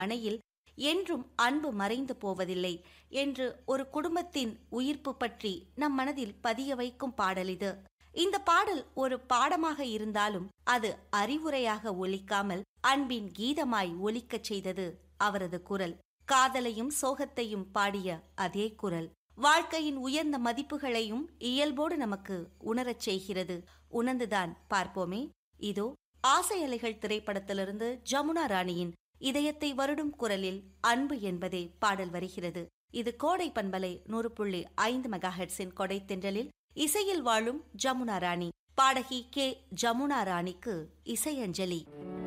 அணையில் என்றும் அன்பு மறைந்து போவதில்லை என்று ஒரு குடும்பத்தின் உயிர்ப்பு பற்றி நம் மனதில் பதிய வைக்கும் பாடல் இது இந்த பாடல் ஒரு பாடமாக இருந்தாலும் அது அறிவுரையாக ஒலிக்காமல் அன்பின் கீதமாய் ஒலிக்கச் செய்தது அவரது குரல் காதலையும் சோகத்தையும் பாடிய அதே குரல் வாழ்க்கையின் உயர்ந்த மதிப்புகளையும் இயல்போடு நமக்கு உணரச் செய்கிறது உணர்ந்துதான் பார்ப்போமே இதோ ஆசை அலைகள் திரைப்படத்திலிருந்து ஜமுனா ராணியின் இதயத்தை வருடும் குரலில் அன்பு என்பதே பாடல் வருகிறது இது கோடை பண்பலை நூறு புள்ளி ஐந்து மெகாஹெட்ஸின் கொடை தென்றலில் இசையில் வாழும் ஜமுனா ராணி பாடகி கே ஜமுனா ராணிக்கு இசையஞ்சலி